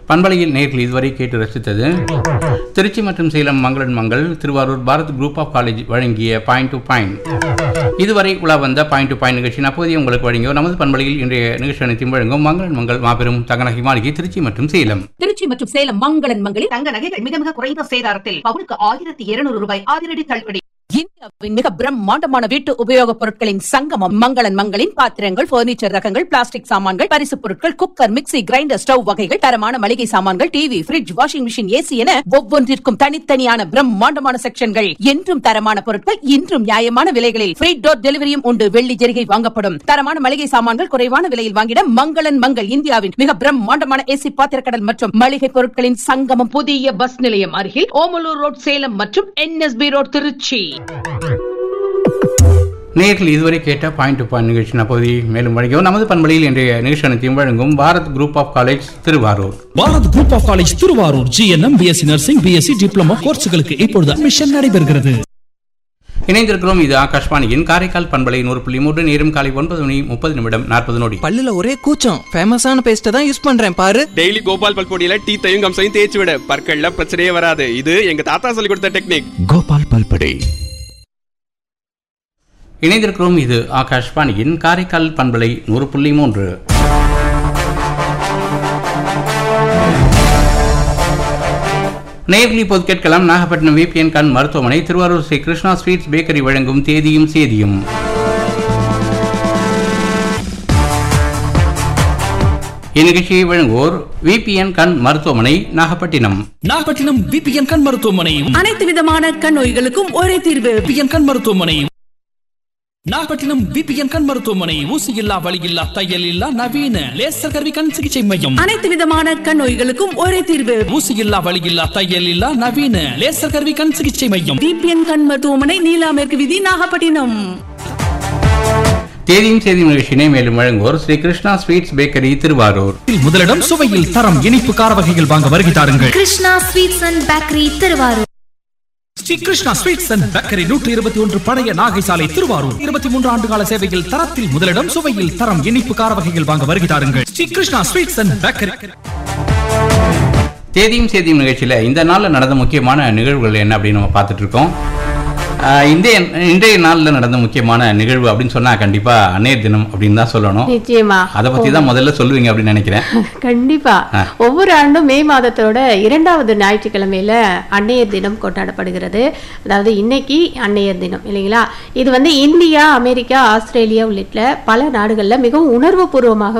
பண்பலையில் நேர்கள் இதுவரை கேட்டு ரசித்தது திருச்சி மற்றும் Salem Mangalan Mangal Thiruvarur Bharat group of college வழங்கிய பாயிண்ட் டு பாயிண்ட் இதுவரை உலா வந்த பாயிண்ட் டு பாயிண்ட் நிகழ்ச்சி அப்போதைய உங்களுக்கு வழங்கியோர் நமது பண்பலையில் இன்றைய நிகழ்ச்சி அனைத்தையும் வழங்கும் மங்களன் மங்கள் மாபெரும் தங்கநகை மாளிகை திருச்சி மற்றும் சேலம் திருச்சி மற்றும் சேலம் மங்களன் மங்களில் தங்க நகைகள் மிக மிக குறைந்த சேதாரத்தில் பவுனுக்கு ஆயிரத்தி இருநூறு ரூபாய் அதிரடி தள்ளுபடி இந்தியாவின் மிக பிரம்மாண்டமான வீட்டு உபயோகப் பொருட்களின் சங்கமம் மங்களன் மங்களின் பாத்திரங்கள் பர்னிச்சர் ரகங்கள் பிளாஸ்டிக் சாமான்கள் பரிசுப் பொருட்கள் குக்கர் மிக்ஸி கிரைண்டர் ஸ்டவ் வகைகள் தரமான மளிகை சாமான்கள் TV fridge washing machine AC என ஒவ்வொன்றிற்கும் தனித்தனியான பிரம்மாண்டமான செக்ஷன்கள் என்றும் தரமான பொருட்கள் இன்றும் நியாயமான விலைகளில் ஃப்ரீ டோர் டெலிவரியும் உண்டு வெள்ளி ஜெரிகை வாங்கப்படும் தரமான மளிகை சாமான்கள் குறைவான விலையில் வாங்கிட மங்களன் மங்கள் இந்தியாவின் மிக பிரம்மாண்டமான ஏசி பாத்திரக்கடல் மற்றும் மளிகை பொருட்களின் சங்கமம் புதிய பஸ் நிலையம் அருகில் ஓமலூர் ரோட் சேலம் மற்றும் என்எஸ்பி ரோட் திருச்சி நேர்கள் இதுவரை கேட்ட பாயிண்ட் டு பாயிண்ட் நிகழ்ச்சி அப்போதையை மேலும் வழங்கியோர் நமது பண்பலையில் இன்றைய நிகழ்ச்சி அனைத்தையும் வழங்கும் Bharat group of college Thiruvarur Bharat group of college Thiruvarur GNM BSc nursing BSc diploma கோர்ஸுகளுக்கு இப்பொழுது அட்மிஷன் நடைபெறுகிறது இணைந்திருக்கிறோம் இது ஆகாஷ்வாணியின் காரைக்கால் பண்பலை நூறு புள்ளி மூன்று நேரம் காலை ஒன்பது மணி முப்பது நிமிடம் நாற்பது நொடி பல்லுல ஒரே கூச்சம் ஃபேமஸான பேஸ்ட்டை தான் யூஸ் பண்றேன் பாரு டெய்லி கோபால் பல்பொடியில டீத்தையும் கம்சையும் தேய்ச்சி விட பற்கள்ல பிரச்சனையே வராது இது எங்க தாத்தா சொல்லி கொடுத்த டெக்னிக் கோபால் பல்படை இணைந்திருக்கிறோம் இது ஆகாஷ்வாணியின் காரைக்கால் பண்பலை நூறு புள்ளி மூன்று நேர்லி இப்போது கேட்கலாம் நாகப்பட்டினம் விபிஎன் கண் மருத்துவமனை திருவாரூர் ஸ்ரீ கிருஷ்ணா ஸ்வீட்ஸ் பேக்கரி வழங்கும் தேதியும் சேதியும் இந்நிகழ்ச்சியை வழங்குவோர் விபிஎன் கண் மருத்துவமனை நாகப்பட்டினம் நாகப்பட்டினம் விபிஎன் கண் மருத்துவமனையும் அனைத்து விதமான கண் நோய்களுக்கும் ஒரே தீர்வு விபிஎன் கண் மருத்துவமனையும் நாகப்பட்டினம் விபிஎன் கண் மருத்துவமனை ஊசி இல்லா வலி இல்லா தையல் இல்லா நவீன லேசர் கருவி கண் சிகிச்சை மையம் அனைத்து விதமான கண் நோய்களுக்கும் ஒரே தீர்வு ஊசி இல்லா வலி இல்லா தையல் இல்லா நவீன லேசர் கருவி கண் சிகிச்சை மையம் பிபிஎன் கண் மருத்துவமனை நீலா மேற்கு விதி நாகப்பட்டினம் தேதியும் சேதியும் நிகழ்ச்சியினை மேலும் வழங்குவோர் ஸ்ரீ கிருஷ்ணா ஸ்வீட்ஸ் பேக்கரி திருவாரூர் முதலிடம் சுவையில் தரம் இனிப்பு கார வகைகள் வாங்க வருகை தாருங்கள் Krishna sweets and bakery Thiruvarur Sri Krishna sweets and bakery நூற்றி இருபத்தி ஒன்று பழைய நாகை சாலை திருவாரூர் இருபத்தி மூன்று ஆண்டு கால சேவையில் தரத்தில் முதலிடம் சுவையில் தரம் இனிப்பு கார வகைகள் வாங்க வருகை தாருங்கள் Sri Krishna sweets and bakery தேதியும் சேதியும் நிகழ்ச்சியில் இந்த நாளில் நடந்த முக்கியமான நிகழ்வுகள் என்ன அப்படின்னு நம்ம பார்த்துட்டு இருக்கோம் ஆஹ் இன்றைய இன்றைய நாளில் நடந்த முக்கியமான நிகழ்வு அப்படின்னு சொன்னால் கண்டிப்பாக அன்னையர் தினம் அப்படின்னு தான் சொல்லணும் நிச்சயமா அதை பற்றி தான் முதல்ல சொல்லுவீங்க அப்படின்னு நினைக்கிறேன் கண்டிப்பா ஆ. ஒவ்வொரு ஆண்டும் மே மாதத்தோட இரண்டாவது ஞாயிற்றுக்கிழமையில அன்னையர் தினம் கொண்டாடப்படுகிறது அதாவது இன்னைக்கு அன்னையர் தினம் இல்லைங்களா இது வந்து இந்தியா அமெரிக்கா ஆஸ்திரேலியா உள்ளிட்ட பல நாடுகள்ல மிகவும் உணர்வுபூர்வமாக